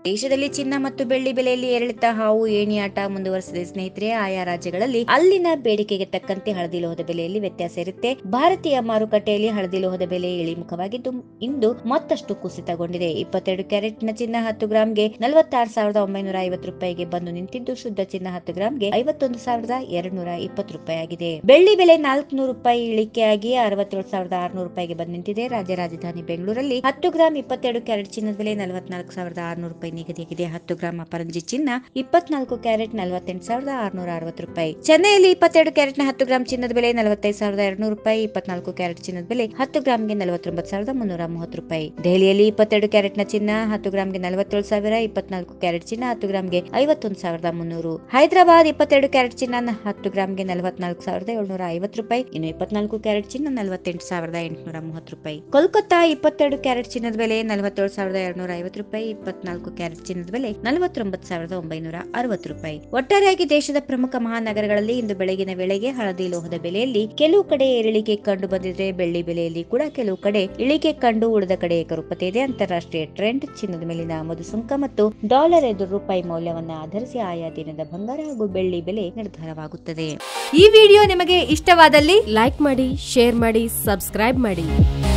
ದೇಶದಲ್ಲಿ ಚಿನ್ನ ಮತ್ತು ಬೆಳ್ಳಿ ಬೆಲೆಯಲ್ಲಿ ಏರಿಳಿತ ಹಾವು ಏಣಿಯಾಟ ಮುಂದುವರೆಸಿದೆ ಸ್ನೇಹಿತರೆ ಆಯಾ ರಾಜ್ಯಗಳಲ್ಲಿ ಅಲ್ಲಿನ ಬೇಡಿಕೆಗೆ ತಕ್ಕಂತೆ ಹಳದಿ ಲೋಹದ ಬೆಲೆಯಲ್ಲಿ ವ್ಯತ್ಯಾಸ ಇರುತ್ತೆ ಭಾರತೀಯ ಮಾರುಕಟ್ಟೆಯಲ್ಲಿ ಹಳದಿ ಲೋಹದ ಬೆಲೆ ಇಳಿಮುಖವಾಗಿದ್ದು ಇಂದು ಮತ್ತಷ್ಟು ಕುಸಿತಗೊಂಡಿದೆ ಇಪ್ಪತ್ತೆರಡು ಕ್ಯಾರೆಟ್ ನ ಚಿನ್ನ ಹತ್ತು ಗ್ರಾಂಗೆ ನಲವತ್ತಾರು ಸಾವಿರದ ಒಂಬೈನೂರ ಐವತ್ತು ರೂಪಾಯಿಗೆ ಬಂದು ನಿಂತಿದ್ದು ಶುದ್ಧ ಚಿನ್ನ ಹತ್ತು ಗ್ರಾಂಗೆ ಐವತ್ತೊಂದು ಸಾವಿರದ ಎರಡ್ನೂರ ಇಪ್ಪತ್ತು ರೂಪಾಯಿ ಆಗಿದೆ ಬೆಳ್ಳಿ ಬೆಲೆ ನಾಲ್ಕುನೂರು ರೂಪಾಯಿ ಇಳಿಕೆಯಾಗಿ ಅರವತ್ತೇಳು ಸಾವಿರದ ಆರುನೂರು ರೂಪಾಯಿಗೆ ಬಂದು ನಿಂತಿದೆ ರಾಜ್ಯ ರಾಜಧಾನಿ ಬೆಂಗಳೂರಲ್ಲಿ ಹತ್ತು ಗ್ರಾಂ ಇಪ್ಪತ್ತೆರಡು ಕ್ಯಾರೆಟ್ ಚಿನ್ನದ ಬೆಲೆ ನಲವತ್ನಾಲ್ಕು ಸಾವಿರದ ಆರುನೂರು ರೂಪಾಯಿ ನಿಗದಿಯಾಗಿದೆ ಹತ್ತು ಗ್ರಾಂ ಅಪರಂಜಿ ಚಿನ್ನ ಇಪ್ಪತ್ನಾಲ್ಕು ಕ್ಯಾರೆಟ್ ನಲವತ್ತೆಂಟು ಸಾವಿರದ ಆರುನೂರ ಅರವತ್ತು ರೂಪಾಯಿ ಚೆನ್ನೈಯಲ್ಲಿ ಇಪ್ಪತ್ತೆರಡು ಕ್ಯಾರೆಟ್ ನ ಹತ್ತು ಗ್ರಾಂ ಚಿನ್ನದ ಬೆಲೆ ನಲವತ್ತೈದು ಸಾವಿರದ ಎರಡ್ನೂರು ರೂಪಾಯಿ ಇಪ್ಪತ್ನಾಲ್ಕು ಕ್ಯಾರೆಟ್ ಚಿನ್ನದ ಬೆಲೆ ಹತ್ತು ಗ್ರಾಂಗೆ ನಲವತ್ತೊಂಬತ್ತು ಸಾವಿರದ ಮುನ್ನೂರ ಮೂವತ್ತು ರೂಪಾಯಿ ದೆಹಲಿಯಲ್ಲಿ ಇಪ್ಪತ್ತೆರಡು ಕ್ಯಾರೆಟ್ ನ ಚಿನ್ನ ಹತ್ತು ಗ್ರಾಂಗೆ ನಲವತ್ತೇಳು ಸಾವಿರ ಇಪ್ಪತ್ನಾಲ್ಕು ಕ್ಯಾರೆಟ್ ಚಿನ್ನ ಹತ್ತು ಗ್ರಾಂಗೆ ಐವತ್ತೊಂದು ಸಾವಿರದ ಮುನ್ನೂರು ಹೈದರಾಬಾದ್ ಇಪ್ಪತ್ತೆರಡು ಕ್ಯಾರೆಟ್ ಚಿನ್ನ ಹತ್ತು ಗ್ರಾಂಗೆ ನಲವತ್ನಾಲ್ಕು ಸಾವಿರದ ಏಳ್ನೂರ ಐವತ್ತು ರೂಪಾಯಿ ಇನ್ನು ಇಪ್ಪತ್ನಾಲ್ಕು ಕ್ಯಾರೆಟ್ ಚಿನ್ನ ನಲವತ್ತೆಂಟು ಸಾವಿರದ ಎಂಟುನೂರ ಮೂವತ್ತು ರೂಪಾಯಿ ಕೋಲ್ಕತ್ತಾ ಇಪ್ಪತ್ತೆರಡು ಕ್ಯಾರೆಟ್ ಚಿನ್ನದ ಬೆಲೆ ನಲವತ್ತೇಳು ಸಾವಿರದ ಎರಡ್ನೂರ ಐವತ್ತು ರೂಪಾಯಿ ಇಪ್ಪತ್ನಾಲ್ಕು ಕ್ಯಾರೆಟ್ ಚಿನ್ನದ ಬೆಲೆ ನಲವತ್ತೊಂಬತ್ತು ಸಾವಿರದ ಒಂಬೈನೂರ ಅರವತ್ತು ರೂಪಾಯಿ ಒಟ್ಟಾರೆಯಾಗಿ ದೇಶದ ಪ್ರಮುಖ ಮಹಾನಗರಗಳಲ್ಲಿ ಇಂದು ಬೆಳಗಿನ ವೇಳೆಗೆ ಹಳದಿ ಲೋಹದ ಬೆಲೆಯಲ್ಲಿ ಕೆಲವು ಕಡೆ ಏರಿಳಿಕೆ ಕಂಡು ಬಂದಿದ್ರೆ ಬೆಳ್ಳಿ ಬೆಲೆಯಲ್ಲಿ ಕೂಡ ಕೆಲವು ಕಡೆ ಇಳಿಕೆ ಕಂಡು ಉಳಿದ ಕಡೆ ಏಕರೂಪತೆ ಇದೆ ಅಂತಾರಾಷ್ಟ್ರೀಯ ಟ್ರೆಂಡ್ ಚಿನ್ನದ ಮೇಲಿನ ಆಮದು ಸುಂಕ ಮತ್ತು ಡಾಲರ್ ಎದುರು ರೂಪಾಯಿ ಮೌಲ್ಯವನ್ನು ಆಧರಿಸಿ ಆಯಾ ದಿನದ ಬಂಗಾರ ಹಾಗೂ ಬೆಳ್ಳಿ ಬೆಲೆ ನಿರ್ಧಾರವಾಗುತ್ತದೆ ಈ ವಿಡಿಯೋ ನಿಮಗೆ ಇಷ್ಟವಾದಲ್ಲಿ ಲೈಕ್ ಮಾಡಿ ಶೇರ್ ಮಾಡಿ ಸಬ್ಸ್ಕ್ರೈಬ್ ಮಾಡಿ